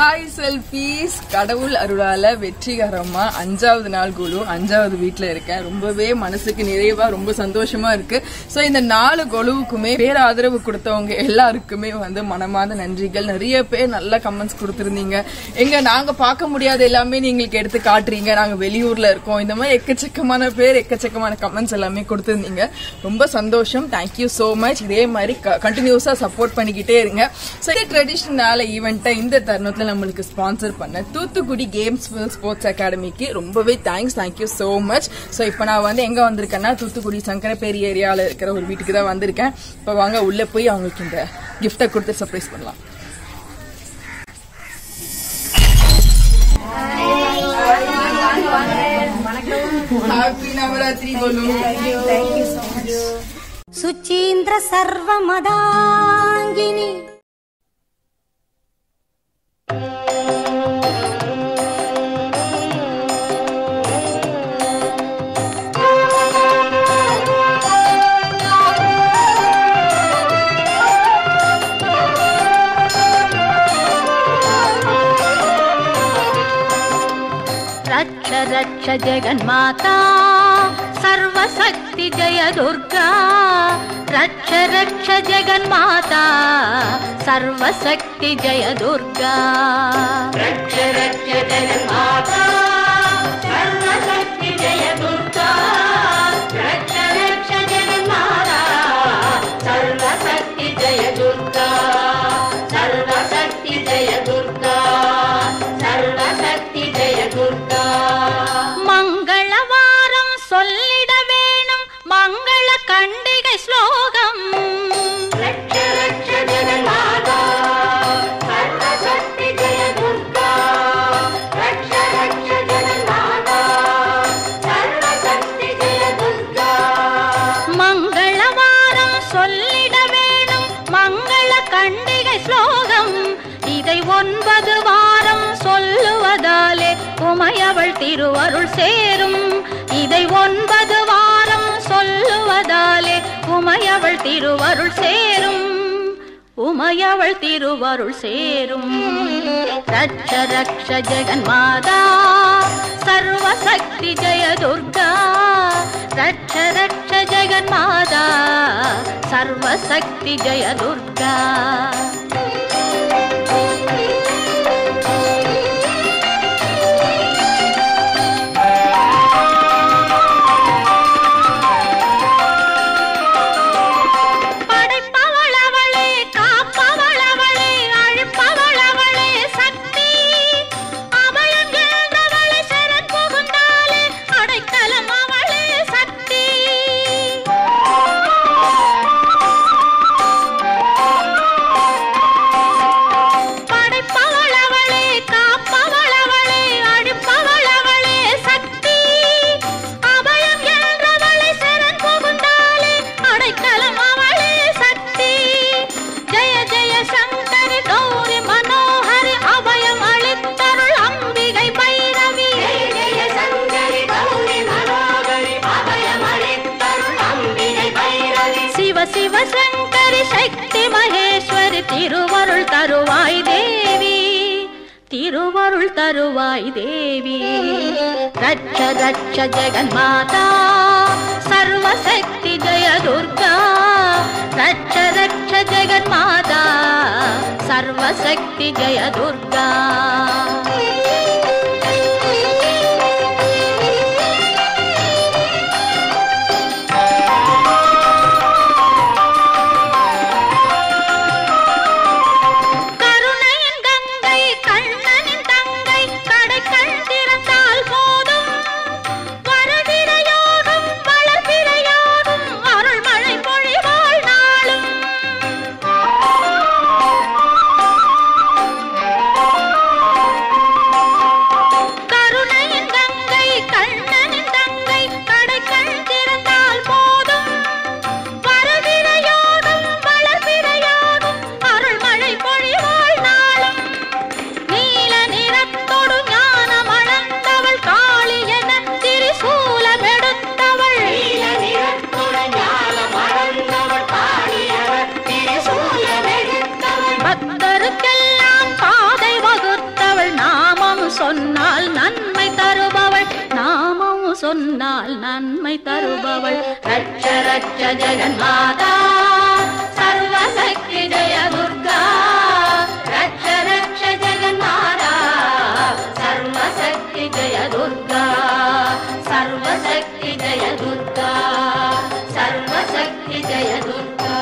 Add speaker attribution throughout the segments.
Speaker 1: Hi selfies கடவுள் அருளால வெற்றிகரமா அஞ்சாவது நாள் குழு அஞ்சாவது வீட்ல இருக்கேன் ரொம்பவே மனசுக்கு நிறைவா ரொம்ப சந்தோஷமா இருக்கு சோ இந்த நாலு குழுவுக்குமே பேர் ஆதரவு கொடுத்தவங்க எல்லாருக்குமே வந்து மனமார்ந்த நன்றிகள் நிறைய பேர் நல்ல கமெண்ட்ஸ் கொடுத்திருந்தீங்க எங்க நாங்க பார்க்க முடியாத எல்லாமே நீங்களுக்கு எடுத்து காட்டுறீங்க நாங்க வெளியூர்ல இருக்கோம் இந்த மாதிரி எக்கச்சக்கமான பேர் எக்கச்சக்கமான கமெண்ட்ஸ் எல்லாமே கொடுத்திருந்தீங்க ரொம்ப சந்தோஷம் தேங்க்யூ சோ மச் இதே மாதிரி கண்டினியூஸா சப்போர்ட் பண்ணிக்கிட்டே இருங்க ஸோ இந்த ட்ரெடிஷ்னல் ஈவெண்ட்டை இந்த தருணத்துல நம்மளுக்கு ஸ்பான்சர் பண்ண தூத்துக்குடி கேம்ஸ் ஸ்போர்ட்ஸ் அகாடமிக்கு ரொம்பவே thanks thank you so much so இப்போ நான் வந்து எங்க வந்திருக்கேன்னா தூத்துக்குடி சங்கரப்பேரி ஏரியாவில் இருக்கிற ஒரு வீட்டுக்கு தான் வந்திருக்கேன் இப்போ வாங்க உள்ள போய் அவங்களுக்கு இந்த கிஃப்டை கொடுத்து சர்ப்ரைஸ் பண்ணலாம் ஹாப்பி நவராத்திரி போலு
Speaker 2: சுச்சீந்திர சர்வமதாங்கினி
Speaker 3: रक्ष रक्ष जगन्माता सर्वशक्ति जय दुर्गा रक्ष रक्ष जगन्माता सर्वशक्ति जय दुर्गा रक्ष रक्ष जगन्माता सर्वशक्ति जय दुर्गा रक्ष रक्ष जगन्माता सर्वशक्ति जय दुर्गा सर्वशक्ति जय दुर्गा சர்வசக்தி ஜெய துர்கா மங்களவாரம் சொல்லிட வேணும் மங்கள கண்டிகை ஸ்லோகம் லட்ச லட்ச ஜெகநாதா சர்வசக்தி ஜெய துர்கா லட்ச லட்ச ஜெகநாதா சர்வசக்தி ஜெய துர்கா மங்களவாரம் சொல்லிட வேணும் மங்கள கண்டிகை ஸ்லோகம் இதை ஒன்பது வாரம் சொல்லுவதாலே உமையவள் திருவருள் சேரும் இதை ஒன்பது வாரம் சொல்லுவதாலே உமையவள் திருவருள் சேரும் உமையவள் திருவருள் சேரும் ரட்ச ரக்ஷ ஜெகன்மாதா சர்வசக்தி ஜெய துர்கா ரட்ச ரக்ஷ ஜெகன்மாதா சர்வசக்தி ஜெய துர்கா படைப்பவள் அவளே காப்பவள் அவளே அழிப்பவள் அவளே சக்தி அபயம் என்றவளை சரண் புகுந்தாலே அடைக்கலம் அவளே சக்தி படைப்பவள் அவளே காப்பவள் அவளே அழிப்பவள் அவளே சக்தி அபயம் என்றவளை சரண் புகுந்தாலே அடைக்கலம் அவளே சக்தி ஜெய ஜெய சங்கரி கௌரி மனோஹரி அபயம் அளித்தருள் அம்பிகை பைரவி ஜெய ஜெய சங்கரி கௌரி மனோஹரி அபயம் அளித்தருள் அம்பிகை பைரவி சிவ சிவ சங்கரி சக்தி மகேஸ்வரி திருவருள் தருவாய் தேவி திருவருள் தருவாய் தேவி ரட்ச ரட்ச ஜெகன்மாதா சர்வசக்தி ஜெய துர்கா ரட்ச ரட்ச ஜெகன்மாதா சர்வசக்தி ஜெய துர்கா கருணையின் கங்கை கண்ணனின் தங்கை கடைக்கண் திறந்தால் போதும் வருகிற யோகம் வளர்கிற யோகம் அருள் மழை பொழிவாள் நாளும் சொன்னால் நன்மை தருபவள் நாமம் சொன்னால் நன்மை தருபவள் ரட்ச ரட்ச ஜெகன்மாதா சர்வசக்தி ஜெய துர்கா ரட்ச ரட்ச ஜெகன்மாதா சர்வசக்தி ஜெய துர்கா சர்வசக்தி ஜெய துர்கா சர்வசக்தி ஜெய துர்கா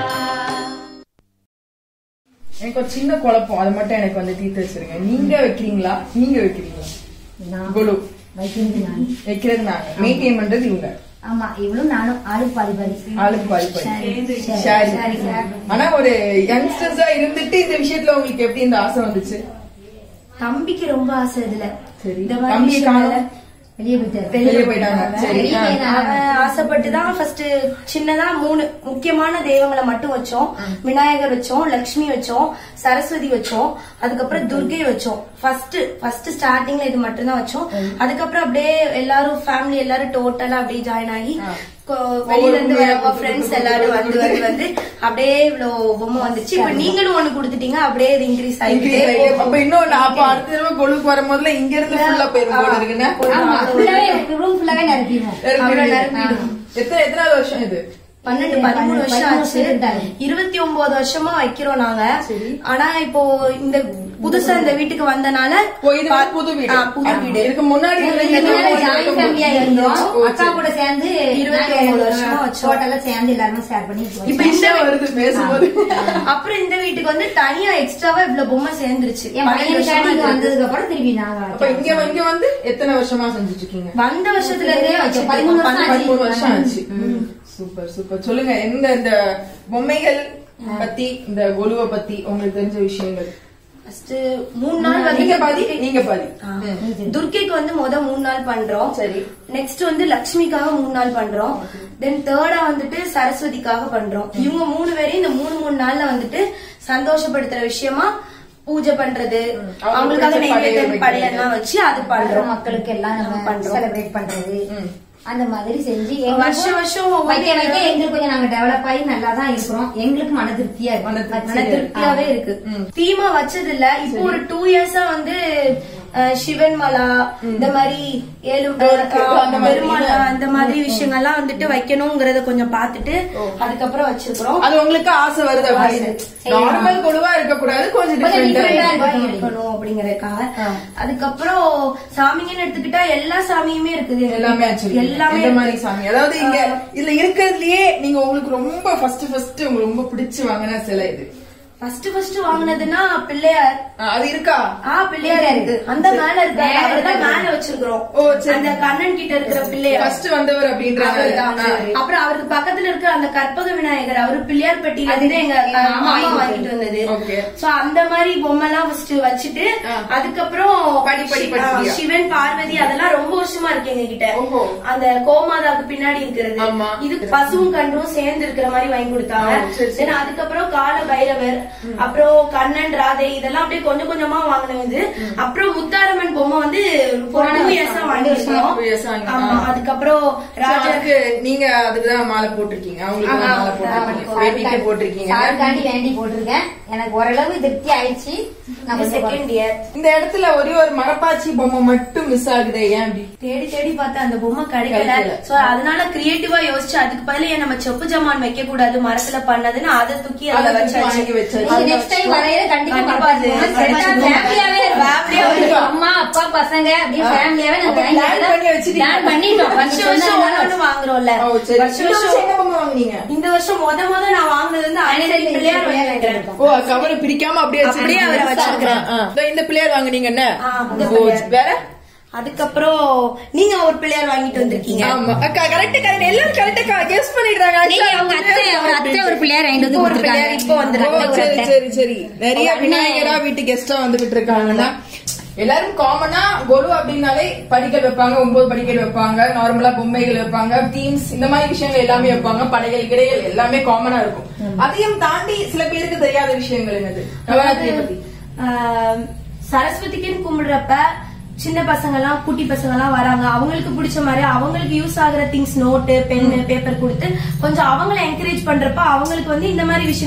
Speaker 1: எனக்கு ஒரு சின்ன குழப்பம் அது மட்டும் எனக்கு வந்து தீர்த்து வச்சிருங்க நீங்க வைக்கிறீங்களா நீங்க வைக்கிறீங்களா குழு
Speaker 2: வைக்கிறது நான்
Speaker 1: வைக்கிறது நாங்க மெயின்டைன் பண்றது இவங்க
Speaker 2: ஆமா இவளும் நானும் ஆளு பாதி பாதி
Speaker 1: ஆளுக்கு பாதி பாதி
Speaker 2: சரி,
Speaker 1: சரி.
Speaker 2: சரி, சரி.
Speaker 1: ஆனா ஒரு யங்ஸ்டர்ஸா இருந்துட்டு இந்த விஷயத்துல உங்களுக்கு எப்படி இந்த ஆசை வந்துச்சு
Speaker 4: தம்பிக்கு ரொம்ப ஆசை இதுல
Speaker 1: சரி.
Speaker 4: இந்த மாதிரி
Speaker 1: தம்பியை
Speaker 4: விஷயங்கள்ல
Speaker 1: காணோம்.
Speaker 2: வெளியே போயிட்டாரு
Speaker 1: வெளியே போயிட்டாங்க சரி ஆ.
Speaker 4: அவன் ஆசைப்பட்டு தான் ஃபர்ஸ்ட் சின்னதா மூணு முக்கியமான தெய்வங்களை மட்டும் வச்சோம் விநாயகர் வச்சோம் லக்ஷ்மி வச்சோம் சரஸ்வதி வச்சோம் அதுக்கப்புறம் துர்கை வச்சோம் ஃபர்ஸ்ட் ஃபர்ஸ்ட் ஸ்டார்டிங்ல இது மட்டும் தான் வச்சோம் அதுக்கப்புறம் அப்படியே எல்லாரும் ஃபேமிலி எல்லாரும் டோட்டலா அப்படியே ஜாயின் ஆகி கொ- வெளியில இருந்து வரவங்க ஃப்ரெண்ட்ஸ் எல்லாரும் வந்து வந்து வந்து அப்படியே இவ்வளவு பொம்மை வந்துச்சு இப்ப நீங்களும் ஒண்ணு கொடுத்துட்டீங்க அப்படியே இது இன்க்ரீஸ்
Speaker 1: Increase ஆகி,
Speaker 4: ஆகிட்டு
Speaker 1: அப்ப இன்னும் நான் அப்ப அடுத்த தடவை கொழுக்கு வரும்போதுல இங்க இருந்து ஃபுல்லா போயிரும் போல இருக்குன்னா
Speaker 2: ஆமா ஃபுல்லாவே ரூம் ஃபுல்லாவே நிரப்பிடுவோம்
Speaker 1: நிரம்பிடுது.
Speaker 4: நிரம்பிடும்.
Speaker 1: எத்தனை எத்தனாவது வருஷம் இது
Speaker 4: பன்னெண்டு பதிமூணு வருஷம்
Speaker 2: பதிமூணு
Speaker 4: ஆச்சு
Speaker 2: வருஷம் இருந்தாரு.
Speaker 4: இருபத்தி ஒன்பது வருஷமா வைக்கிறோம் நாங்க ஆனா இப்போ இந்த புதுசா இந்த வீட்டுக்கு வந்தனால
Speaker 1: ஓ இது வந்து புது வீடு
Speaker 4: ஆ, புது வீடு
Speaker 1: இதுக்கு முன்னாடி இருந்த
Speaker 2: இதுக்கு
Speaker 1: வீடு
Speaker 2: முன்னாடி ஜாயிண்ட் ஃபேமிலியா இருந்தோம்
Speaker 1: ஓ,
Speaker 2: அக்கா
Speaker 1: சரி.
Speaker 2: கூட சேர்ந்து
Speaker 4: இருபத்தி ஒன்பது வருஷமா வச்சோம்.
Speaker 2: டோட்டலா சேர்ந்து எல்லாருமே ஷேர் பண்ணி
Speaker 4: இப்ப
Speaker 2: வச்சோம்.
Speaker 4: இந்த
Speaker 1: வருது பேசும்போது
Speaker 4: அப்புறம் இந்த வீட்டுக்கு வந்து தனியா எக்ஸ்ட்ராவா இவ்வளவு பொம்மை சேர்ந்துருச்சு
Speaker 2: என்
Speaker 4: பன்னெண்டு
Speaker 2: பையன்
Speaker 4: வருஷமா
Speaker 2: ஸ்டாண்டிங்
Speaker 4: இருக்கு.
Speaker 2: வந்ததுக்கு அப்புறம் திருப்பி நாங்க
Speaker 1: அப்ப இங்க இங்க வந்து எத்தனை வருஷமா செஞ்சுட்டு இருக்கீங்க
Speaker 4: வந்த வருஷத்துல இருந்தே வச்சு
Speaker 2: பதிமூணு வருஷம் ஆச்சு.
Speaker 1: பதிமூணு வருஷம் ஆச்சு சூப்பர் சூப்பர் சொல்லுங்க எந்த இந்த பொம்மைகள் பத்தி இந்த கொலுவை பத்தி உங்களுக்கு தெரிஞ்ச விஷயங்கள்
Speaker 4: ஃபர்ஸ்ட் மூணு நாள் வந்து
Speaker 1: நீங்க பாதி நீங்க பாதி
Speaker 4: ஆ. துர்க்கைக்கு வந்து முத மூணு நாள் பண்றோம்
Speaker 1: சரி.
Speaker 4: நெக்ஸ்ட் வந்து லக்ஷ்மிக்காக மூணு நாள் பண்றோம் தென் தேர்டா வந்துட்டு சரஸ்வதிக்காக பண்றோம் இவங்க மூணு பேரையும் இந்த மூணு மூணு நாள்ல வந்துட்டு சந்தோஷப்படுத்துற விஷயமா பூஜை பண்றது அவங்களுக்காக
Speaker 1: பிடிச்ச படையல்
Speaker 4: நெய்வேத்தியம் படையெல்லாம் வச்சு அது பண்றோம்
Speaker 2: மக்களுக்கு எல்லாம் நம்ம
Speaker 4: பண்றோம்.
Speaker 2: செலிப்ரேட் பண்றது அந்த மாதிரி செஞ்சு
Speaker 4: வருஷம் வருஷம் ஒவ்வொரு
Speaker 2: வைக்க வைக்க எங்களுக்கு கொஞ்சம் நாங்க டெவலப் ஆகி நல்லா தான் இருக்கிறோம் எங்களுக்கு மன திருப்தியா இருக்கு
Speaker 1: மன திருப்தி.
Speaker 4: மன திருப்தியாவே இருக்கு தீமா வச்சது இல்ல இப்போ ஒரு டூ இயர்ஸா வந்து அஹ், சிவன் மலா இந்த மாதிரி ஏழு
Speaker 1: அந்த மாதிரி.
Speaker 4: பெருமாளா இந்த மாதிரி விஷயங்கள்லாம் வந்துட்டு வைக்கணுங்கிறத கொஞ்சம் பாத்துட்டு அதுக்கப்புறம் வச்சிருக்கிறோம்
Speaker 1: அது உங்களுக்கு ஆசை வருது அப்படின்னு நார்மல் கொலுவா இருக்க கூடாது கொஞ்சம்
Speaker 2: கொஞ்சம் different ஆ
Speaker 1: டிஃபரெண்டா
Speaker 2: இருக்கணும்.
Speaker 4: இருக்கணும் அப்படிங்கறதுக்காக அதுக்கப்புறம் சாமிங்கன்னு எடுத்துக்கிட்டா எல்லா சாமியுமே இருக்குது
Speaker 1: எல்லாமே ஆச்சு
Speaker 4: எல்லாமே
Speaker 1: எந்த மாதிரி சாமி அதாவது இங்க இதுல இருக்கிறதுலயே நீங்க உங்களுக்கு ரொம்ப ஃபர்ஸ்ட் ஃபர்ஸ்ட் உங்களுக்கு ரொம்ப பிடிச்சு வாங்கின சிலை இது
Speaker 4: ஃபர்ஸ்ட் ஃபர்ஸ்ட் வாங்குனதுன்னா பிள்ளையார்
Speaker 1: ஆ, அது இருக்கா
Speaker 4: ஆ பிள்ளையார் இருக்கு அந்த மேல இருக்க
Speaker 2: மேல
Speaker 4: அவர்தான்
Speaker 2: இருக்கு.
Speaker 4: மேல வச்சிருக்கிறோம்
Speaker 1: ஓ, சரி.
Speaker 4: அந்த கண்ணன் கிட்ட இருக்கிற பிள்ளையார்
Speaker 1: ஃபர்ஸ்ட் வந்தவர் அப்படின்றாங்க
Speaker 4: அவர்தான். அப்புறம் அவருக்கு பக்கத்துல இருக்கிற அந்த கற்பக விநாயகர் அவரு பிள்ளையார் பெட்டியில இருந்து எங்க
Speaker 2: எங்க
Speaker 4: அஹ்,
Speaker 2: மாமா
Speaker 4: மாமா
Speaker 2: வாங்கிட்டு
Speaker 4: வாங்கிட்டு வந்தது
Speaker 1: Okay.
Speaker 4: சோ அந்த மாதிரி பொம்மை எல்லாம் ஃபர்ஸ்ட் வச்சுட்டு
Speaker 1: ஆ.
Speaker 4: அதுக்கப்புறம்
Speaker 1: படி, படி,
Speaker 4: சி-
Speaker 1: படிப்படியா.
Speaker 4: ஆ, சிவன் பார்வதி அதெல்லாம் ரொம்ப வருஷமா இருக்கு எங்க கிட்ட
Speaker 1: ஓஹோ.
Speaker 4: அந்த கோமாதாக்கு பின்னாடி இருக்கிறது
Speaker 1: ஆமா.
Speaker 4: இது பசுவும் கன்றும் சேர்ந்து இருக்கிற மாதிரி வாங்கி கொடுத்தாங்க
Speaker 1: ஆ, சரி, சரி.
Speaker 4: Then அதுக்கப்புறம் கால பைரவர் அப்புறம் கண்ணன் ராதை இதெல்லாம் அப்படியே கொஞ்சம் கொஞ்சமா வாங்கினது அப்புறம் முத்தாரம்மன் பொம்மை வந்து
Speaker 2: போன
Speaker 4: டூ
Speaker 2: வருஷம்,
Speaker 4: இயர்ஸா
Speaker 2: ரெண்டு
Speaker 4: வாங்கிருக்கோம்
Speaker 1: Two years ஆ வாங்கி-
Speaker 4: ஆமா
Speaker 1: ஆ.
Speaker 4: அதுக்கப்புறம்
Speaker 1: So,
Speaker 4: ராஜா
Speaker 1: அதுக்கு நீங்க அதுக்குதான் மாலை போட்டிருக்கீங்க அவங்களுக்கு
Speaker 4: ஆமா,
Speaker 1: மாலை போட்டிருக்கீங்க பேபிக்கு போட்டிருக்கீங்க
Speaker 2: சாருக்காண்டி வேண்டி போட்டிருக்கேன் எனக்கு ஓரளவு திருப்தி ஆயிடுச்சு நான் கொஞ்சம்
Speaker 4: செகண்ட் இயர்
Speaker 1: இந்த இடத்துல ஒரே ஒரு மரப்பாச்சி பொம்மை மட்டும் மிஸ் ஆகுதே ஏன் அப்படி
Speaker 4: தேடி தேடி பார்த்தா அந்த பொம்மை கிடைக்கல
Speaker 1: கிடைக்கல.
Speaker 4: சோ அதனால கிரியேட்டிவா யோசிச்சு அதுக்கு பதிலா ஏன் நம்ம செப்பு ஜமான் வைக்க கூடாது மரத்துல பண்ணதுன்னு அதை தூக்கி
Speaker 1: அதை
Speaker 4: அதுல
Speaker 1: தூக்கி வாங்கி
Speaker 4: வச்சாச்சு
Speaker 1: வச்சாச்சு.
Speaker 2: நீங்க next time வரையில கண்டிப்பா
Speaker 4: கண்டிப்பா அது
Speaker 2: மறக்காம
Speaker 4: கிடைச்சிடும்.
Speaker 2: ஃபேமிலியாவே இருப்போம்.
Speaker 4: ஃபேமிலியாவே
Speaker 2: ஃபேமிலியா அம்மா அப்பா பசங்க அப்படியே ஃபேமிலியாவே
Speaker 1: அப்ப
Speaker 2: நாங்க
Speaker 1: plan பண்ணி வச்சிட்டீங்க.
Speaker 2: plan பண்ணிட்டோம்
Speaker 4: வருஷம் வருஷம் ஒண்ணு ஒண்ணு வாங்குறோம்ல
Speaker 1: ஓ, சரி.
Speaker 4: வருஷம்
Speaker 1: இந்த வருஷம்
Speaker 4: வருஷம்
Speaker 1: என்ன பொம்மை வாங்குனீங்க
Speaker 4: இந்த வருஷம் முத முத நான் வாங்குனது வந்து அனைத்து பிள்ளையார் வாங்கிக்கிறேன்
Speaker 1: ஓ கவர் பிரிக்காம அப்படியே
Speaker 4: அப்படியே அவரை வச்சிருக்கிறேன்.
Speaker 1: ஆ, ஆ. இதோ இந்த பிள்ளையார் வாங்குனீங்க என்ன
Speaker 4: ஆ, இந்த
Speaker 1: ஓ,
Speaker 4: பிள்ளையார்.
Speaker 1: வேற
Speaker 4: அதுக்கப்புறம் நீங்க ஒரு பிள்ளையார் வாங்கிட்டு வந்திருக்கீங்க
Speaker 1: ஆமா அக்கா கரெக்ட் கரெக்ட் எல்லாரும் கரெக்டா கெஸ் பண்ணிடுறாங்க
Speaker 2: நீங்க அவங்க அத்தை அவங்க அத்தை ஒரு பிள்ளையார் வாங்கிட்டு வந்து
Speaker 4: ஒரு பிள்ளையார்
Speaker 2: கொடுத்துருக்காங்க
Speaker 4: இப்போ
Speaker 1: ஓ,
Speaker 4: வந்துருக்கு
Speaker 1: சரி சரி சரி நிறைய
Speaker 2: உங்க அண்ணன்
Speaker 1: விநாயகரா வீட்டு கெஸ்டா வந்துகிட்டு இருக்காங்கன்னா எல்லாரும் காமனா கொலு அப்படின்னாலே படிக்கல் வைப்பாங்க ஒன்பது படிக்கல் வைப்பாங்க நார்மலா பொம்மைகள் வைப்பாங்க தீம்ஸ் இந்த மாதிரி விஷயங்கள் எல்லாமே வைப்பாங்க படைகள் கிடைகள் எல்லாமே காமனா இருக்கும் அதையும் தாண்டி சில பேருக்கு தெரியாத விஷயங்கள் என்னது நவராத்திரியை பத்தி
Speaker 4: ஆஹ், சரஸ்வதிக்குன்னு கும்பிடுறப்ப சின்ன பசங்க எல்லாம் குட்டி பசங்க எல்லாம் வராங்க அவங்களுக்கு பிடிச்ச மாதிரி அவங்களுக்கு யூஸ் ஆகுற திங்ஸ் நோட்டு பென்னு பேப்பர் கொடுத்து கொஞ்சம் அவங்கள என்கரேஜ் பண்றப்ப அவங்களுக்கு வந்து இந்த மாதிரி விஷயங்கள்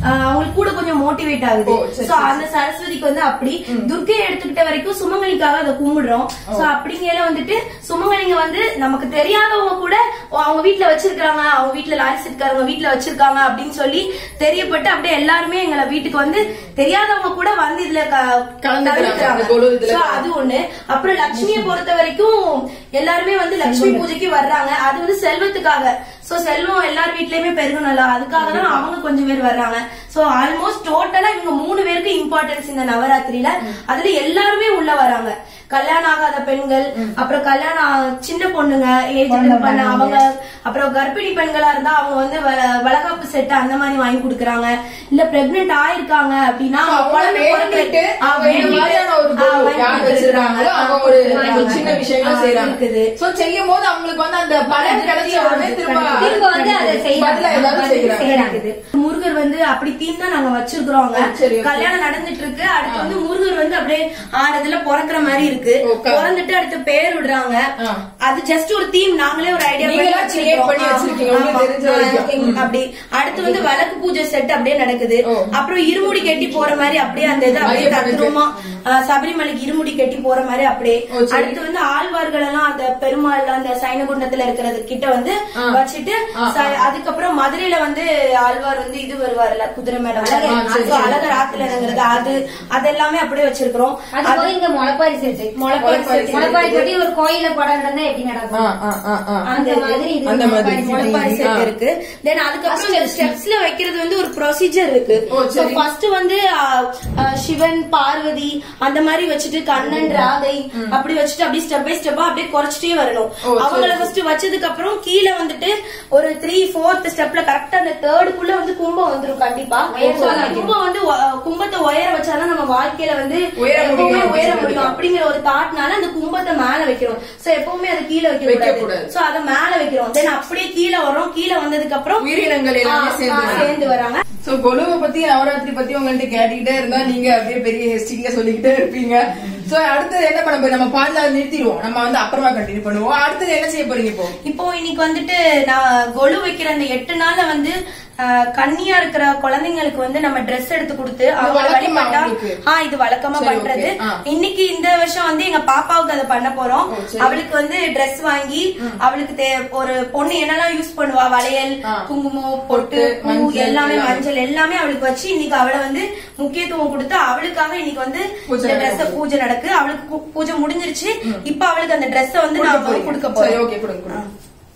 Speaker 4: ஆஹ் அவங்களுக்கு கூட கொஞ்சம் மோட்டிவேட் ஆகுது
Speaker 1: ஓ, சரி,
Speaker 4: சோ அந்த சரஸ்வதிக்கு வந்து அப்படி துர்க்கை எடுத்துக்கிட்ட வரைக்கும் சுமங்கலிக்காக அதை கும்பிடுறோம் சோ அப்படிங்கல வந்துட்டு சுமங்கலிங்க வந்து நமக்கு தெரியாதவங்க கூட ஓ, அவங்க வீட்ல வச்சிருக்காங்க அவங்க வீட்ல லாரி இருக்காங்க வீட்ல வச்சிருக்காங்க அப்படின்னு சொல்லி தெரியப்பட்டு அப்படியே எல்லாருமே எங்களை வீட்டுக்கு வந்து தெரியாதவங்க கூட வந்து இதுல க-
Speaker 1: கலந்துக்கிறாங்க. அந்த கொலு இதுல
Speaker 4: So, அது ஒண்ணு அப்புறம் லட்சுமியை பொறுத்த வரைக்கும் எல்லாருமே வந்து லட்சுமி பூஜைக்கு வர்றாங்க அது வந்து செல்வத்துக்காக சோ செல்வம் எல்லார் வீட்லயுமே பெருகணும்ல அதுக்காக தான் அவங்க கொஞ்சம் பேர் வர்றாங்க சோ ஆல்மோஸ்ட் டோட்டலா இவங்க மூணு பேருக்கு இம்பார்ட்டன்ஸ் இந்த நவராத்திரியில அதுல எல்லாருமே உள்ள வராங்க கல்யாணம் ஆகாத பெண்கள் அப்புறம் கல்யாணம் ஆ- சின்ன பொண்ணுங்க ஏஜ் பண்ண அவங்க அப்புறம் கர்ப்பிணி பெண்களா இருந்தா அவங்க வந்து வ- வளகாப்பு செட் அந்த மாதிரி வாங்கி கொடுக்கறாங்க இல்ல பிரெக்னென்ட் ஆயிருக்காங்க அப்படின்னா
Speaker 1: So, அவங்க
Speaker 4: குழந்தை
Speaker 1: வேண்டிட்டு,
Speaker 4: பிறக்க-
Speaker 1: அவங்க இந்த மாதிரியான ஒரு
Speaker 4: ஆ,
Speaker 1: goal
Speaker 4: வாங்கி
Speaker 1: யார்
Speaker 4: கொடுத்திருக்காங்க.
Speaker 1: வச்சிருக்காங்களோ, அவங்க ஒரு ஒரு சின்ன விஷயங்கள்
Speaker 4: ஆ,
Speaker 1: செய்றாங்க.
Speaker 4: இருக்குது.
Speaker 1: So, செய்யும் போது அவங்களுக்கு வந்து அந்த பலன் கிடைச்ச உடனே திரும்ப
Speaker 2: திரும்ப வந்து அதை செய்யறாங்க.
Speaker 1: பதிலா ஏதாவது செய்யறாங்க.
Speaker 4: செய்யறாங்க முருகர் வந்து அப்படி தீம் தான் நாங்க வச்சிருக்கிறோம் அங்க.
Speaker 1: ஓ, சரி, okay.
Speaker 4: கல்யாணம் நடந்துட்டு இருக்கு அடுத்து வந்து முருகர் வந்து அப்படியே ஆறு இதுல பிறக்கிற மாதிரி இருக்கு
Speaker 1: Okay.
Speaker 4: பிறந்துட்டு அடுத்து பேர் விடுறாங்க
Speaker 1: ஆ.
Speaker 4: அது ஜஸ்ட் ஒரு தீம் நாங்களே ஒரு ஐடியா
Speaker 1: நீங்களா create பண்ணி வச்சிருக்கீங்க, உங்களுக்கு தெரிஞ்ச வரைக்கும்.
Speaker 4: அப்படி அடுத்து வந்து விளக்கு பூஜை செட் அப்படியே நடக்குது
Speaker 1: ஓ.
Speaker 4: அப்புறம் இருமுடி கட்டி போற மாதிரி அப்படியே அந்த இது அப்படியே
Speaker 1: ஐயப்பனுக்கு.
Speaker 4: தத்ரூபமா ஆ, சபரிமலைக்கு இருமுடி கட்டி போற மாதிரி அப்படியே
Speaker 1: ஓ, சரி.
Speaker 4: அடுத்து வந்து ஆழ்வார்கள் எல்லாம் அந்த பெருமாள் அந்த சைனகுண்டத்துல இருக்கிறது கிட்ட வந்து
Speaker 1: ஆ.
Speaker 4: வச்சுட்டு
Speaker 1: ஆ,
Speaker 4: ச- அதுக்கப்புறம் மதுரையில வந்து ஆழ்வார் வந்து இது வருவார்ல குதிரை மேடம்
Speaker 1: ஆ, சரி, சரி.
Speaker 4: அழகர் ஆத்துல இறங்குறது அது அதெல்லாமே அப்படியே வச்சிருக்கிறோம்
Speaker 2: அது போய் இங்க முளைப்பாரி செட்டு
Speaker 4: முளைப்பாரி
Speaker 1: முளைப்பாரி
Speaker 4: செட்டு
Speaker 2: முளைப்பாரி
Speaker 4: இருக்குது.
Speaker 2: கட்டி ஒரு கோயில படம் நடந்தா எப்படி
Speaker 1: ஆ,
Speaker 2: நடக்கும்
Speaker 1: ஆ, ஆ, ஆ.
Speaker 2: அந்த மாதிரி இது
Speaker 1: அந்த மாதிரி.
Speaker 2: முளைப்பாரி
Speaker 4: முளைப்பாரி
Speaker 2: செட்டு.
Speaker 4: செட்
Speaker 1: ஆ.
Speaker 4: இருக்கு தென் அதுக்கப்புறம் இந்த ஸ்டெப்ஸ்ல வைக்கிறது வந்து ஒரு ப்ரொசீஜர் இருக்கு
Speaker 1: ஓ, சரி.
Speaker 4: ஃபர்ஸ்ட் வந்து ஆ, ஆ, சிவன் பார்வதி அந்த மாதிரி வச்சுட்டு கண்ணன் ராதை அப்படி வச்சுட்டு அப்படியே ஸ்டெப் பை ஸ்டெப்பா அப்படியே குறைச்சிட்டே வரணும்
Speaker 1: ஓ, சரி,
Speaker 4: அவங்கள
Speaker 1: சரி.
Speaker 4: ஃபர்ஸ்ட் வச்சதுக்கு அப்புறம் கீழே வந்துட்டு ஒரு த்ரீ ஃபோர்த் ஸ்டெப்ல கரெக்டா அந்த தேர்டுக்குள்ள வந்து கும்பம் வந்துரும் கண்டிப்பா
Speaker 2: உயரமா
Speaker 4: So, அந்த
Speaker 2: வைக்கணும்.
Speaker 4: கும்பம் வந்து ஒ- கும்பத்தை உயர வச்சாதான் நம்ம வாழ்க்கையில வந்து
Speaker 1: உயர
Speaker 4: எப்பவுமே
Speaker 1: முடியும்
Speaker 4: உயர
Speaker 1: அப்படின்னு
Speaker 4: முடியும் அப்படிங்கிற ஒரு தாட்னால அந்த கும்பத்தை மேல வைக்கிறோம் சோ எப்பவுமே அதை கீழே வைக்க
Speaker 1: வைக்கக்கூடாது.
Speaker 4: கூடாது சோ அதை மேல வைக்கிறோம் தென் அப்படியே கீழே வரோம் கீழே வந்ததுக்கு அப்புறம்
Speaker 1: உயிரினங்கள் எல்லாமே
Speaker 4: ஆ,
Speaker 1: சேர்ந்து
Speaker 4: ஆ,
Speaker 1: வரும்.
Speaker 4: சேர்ந்து வராங்க
Speaker 1: சோ கொலுவை பத்தி நவராத்திரி பத்தி உங்கள்ட்ட கேட்டுக்கிட்டே இருந்தா நீங்க அப்படியே பெரிய ஹிஸ்டிங்க சொல்லிக்கிட்டே இருப்பீங்க சோ அடுத்தது என்ன பண்ண போறோம் நம்ம பாடல நிறுத்திடுவோம் நம்ம வந்து அப்புறமா கண்டினியூ பண்ணுவோம் அடுத்தது என்ன செய்ய போறீங்க இப்போ
Speaker 4: இப்போ இன்னைக்கு வந்துட்டு நான் கொலு வைக்கிற அந்த எட்டு நாள்ல வந்து ஆஹ், கன்னியா இருக்கிற குழந்தைங்களுக்கு வந்து நம்ம Dress எடுத்து கொடுத்து அவங்க
Speaker 1: வழக்கமா
Speaker 4: வழிபட்டா
Speaker 1: அவங்களுக்கு?
Speaker 4: ஆ இது வழக்கமா
Speaker 1: சரி,
Speaker 4: பண்றது
Speaker 1: okay. ஆ.
Speaker 4: இன்னைக்கு இந்த வருஷம் வந்து எங்க பாப்பாவுக்கு அதை பண்ண போறோம்
Speaker 1: ஓ, சரி.
Speaker 4: அவளுக்கு வந்து Dress வாங்கி அவளுக்கு தே- ஒரு பொண்ணு என்னெல்லாம் யூஸ் பண்ணுவா வளையல்
Speaker 1: ஆ.
Speaker 4: குங்குமம் பொட்டு
Speaker 1: பொட்டு,
Speaker 4: பூ
Speaker 1: மஞ்சள்
Speaker 4: எல்லாமே
Speaker 1: எல்லாமே.
Speaker 4: மஞ்சள் எல்லாமே அவளுக்கு வச்சு இன்னைக்கு அவளை வந்து முக்கியத்துவம் கொடுத்து அவளுக்காக இன்னைக்கு வந்து
Speaker 1: பூஜை
Speaker 4: இந்த Dress
Speaker 1: நடக்குது.
Speaker 4: பூஜை நடக்கு அவளுக்கு பூ- பூஜை முடிஞ்சிருச்சு இப்ப அவளுக்கு அந்த Dress வந்து நான்
Speaker 1: கொடுக்க
Speaker 4: கொடுக்க
Speaker 1: போறீங்க. சரி
Speaker 4: போறேன்
Speaker 1: ஓகே கொடுங்க கொடுங்க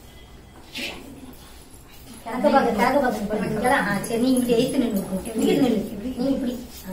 Speaker 2: கிழக்கு பக்கம் கிழக்கு பக்கம் போறீங்களா? ஆ, சரி நீங்க இப்படி எழுத்து நின்று இப்படி நில்லு நீ இப்படி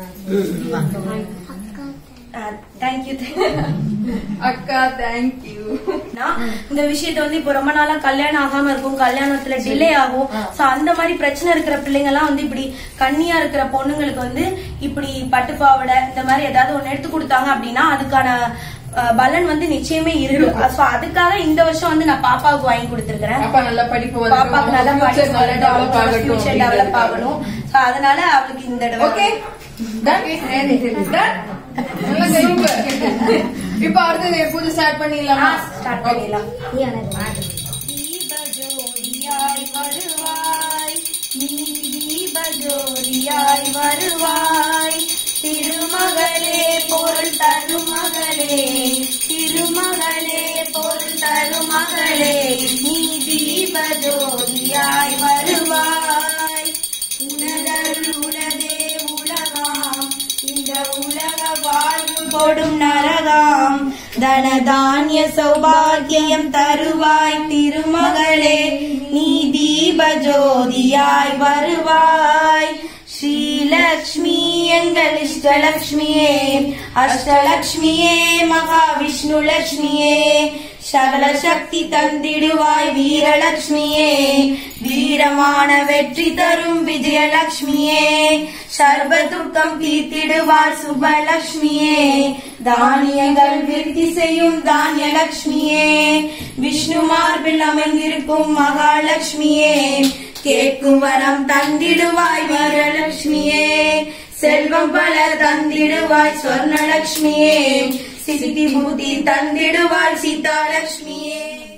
Speaker 4: தேங்க்யூ
Speaker 1: அக்கா தேங்க்யூ
Speaker 4: நான் இந்த விஷயத்த வந்து இப்ப ரொம்ப நாளா கல்யாணம் ஆகாம இருக்கும் கல்யாணத்துல டிலே ஆகும் சோ அந்த மாதிரி பிரச்சனை இருக்கிற பிள்ளைங்க எல்லாம் வந்து இப்படி கன்னியா இருக்கிற பொண்ணுங்களுக்கு வந்து இப்படி பட்டுப்பாவடை இந்த மாதிரி ஏதாவது ஒண்ணு எடுத்து கொடுத்தாங்க அப்படின்னா அதுக்கான அஹ், பலன் வந்து நிச்சயமே இருக்கு சோ அதுக்காக இந்த வருஷம் வந்து நான் பாப்பாவுக்கு வாங்கி கொடுத்திருக்கிறேன்
Speaker 1: பாப்பா நல்லா படிப்பு வந்து
Speaker 4: பாப்பாக்கு நல்லா
Speaker 1: future நல்லா டெவலப் ஆகட்டும்
Speaker 4: ஃபியூச்சர் டெவலப் ஆகணும் சோ அதனால அவளுக்கு இந்த தடவை
Speaker 1: ஓகே டன் டன் நல்லா செய்யுங்க இப்போ அடுத்தது பூஜை ஸ்டார்ட் பண்ணிடலாமா
Speaker 4: ஸ்டார்ட் பண்ணிடலாம்
Speaker 2: நீ எனக்கு மாடு
Speaker 4: தீபஜோதியாய் வருவாய் நீ தீபஜோதியாய் வருவாய் திருமகளே பொருள் தருமகளே திருமகளே பொருள் தருமகளே நீ தீபஜோதியாய் வருவாய் உனதருள் உலகே உலகாம் இந்த உலக வாழ்வு கொடும் நரகாம் தனதானிய சௌபாகியம் தருவாய் திருமகளே நீ தீபஜோதியாய் வருவாய் ஸ்ரீலக்ஷ்மி எங்கள் இஷ்டலக்ஷ்மியே அஷ்டலக்ஷ்மியே மகாவிஷ்ணு லக்ஷ்மியே சகல சக்தி தந்திடுவாய் வீரலட்சுமியே வீரமான வெற்றி தரும் விஜயலட்சுமியே சர்வ துக்கம் தீர்த்திடுவார் சுபலட்சுமியே தானியங்கள் விருத்தி செய்யும் தானியலட்சுமியே விஷ்ணு மார்பில் அமைந்திருக்கும் மகாலட்சுமியே கேட்கும் வரம் தந்திடுவாய் வீரலட்சுமியே செல்வம் பல தந்திடுவாய் சொர்ணலட்சுமியே சித்தி புத்தி தந்திடுவாய் சீதாலட்சுமியே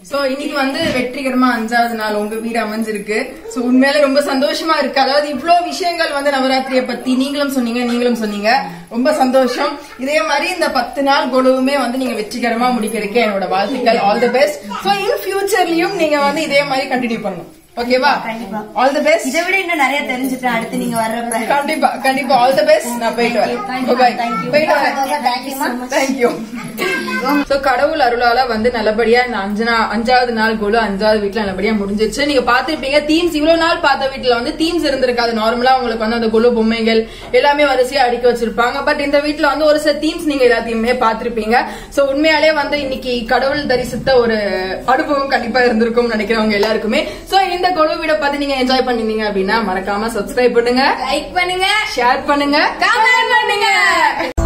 Speaker 1: சோ இன்னைக்கு வந்து வெற்றிகரமா அஞ்சாவது நாள் உங்க வீடு அமைஞ்சிருக்கு சோ உண்மையிலே ரொம்ப சந்தோஷமா இருக்கு அதாவது இவ்ளோ விஷயங்கள் வந்து நவராத்திரியை பத்தி நீங்களும் சொன்னீங்க நீங்களும் சொன்னீங்க ரொம்ப சந்தோஷம் இதே மாதிரி இந்த பத்து நாள் கொலுவுமே வந்து நீங்க வெற்றிகரமா முடிக்கிறதுக்கு என்னோட வாழ்த்துக்கள் all the best so in ஃபியூச்சர்லயும் நீங்க வந்து இதே மாதிரி கண்டினியூ பண்ணணும் ஓகேவா
Speaker 4: கண்டிப்பா.
Speaker 1: ஆல் தி பெஸ்ட்
Speaker 4: இதை விட இன்னும் நிறைய தெரிஞ்சுட்டேன் அடுத்து நீங்க வர்றப்ப
Speaker 1: கண்டிப்பா கண்டிப்பா ஆல் தி பெஸ்ட் நான் போயிட்டு வரேன் Bye-bye. போயிட்டு வரேன்
Speaker 2: தேங்க்யூமா
Speaker 1: தேங்க்யூ சோ கடவுள் அருளால வந்து நல்லபடியா இந்த அஞ்சு நா- அஞ்சாவது நாள் கோலு அஞ்சாவது வீட்ல நல்லபடியா முடிஞ்சிருச்சு நீங்க பாத்திருப்பீங்க தீம்ஸ் இவ்வளவு நாள் பார்த்த வீட்ல வந்து தீம்ஸ் இருந்திருக்காது நார்மலா உங்களுக்கு வந்து அந்த கொலு பொம்மைகள் எல்லாமே வரிசையா அடுக்கி வச்சிருப்பாங்க பட் இந்த வீட்ல வந்து ஒரு சில தீம்ஸ் நீங்க எல்லாத்தையுமே பாத்திருப்பீங்க சோ உண்மையாலே வந்து இன்னைக்கு கடவுள் தரிசித்த ஒரு அனுபவம் கண்டிப்பா இருந்திருக்கும் நினைக்கிறவங்க எல்லாருக்குமே சோ இந்த கொலு வீட பார்த்து நீங்க என்ஜாய் பண்ணிருந்தீங்க அப்படின்னா மறக்காம சப்ஸ்கிரைப் பண்ணுங்க
Speaker 4: லைக் பண்ணுங்க
Speaker 1: ஷேர் பண்ணுங்க
Speaker 4: கமெண்ட் பண்ணுங்க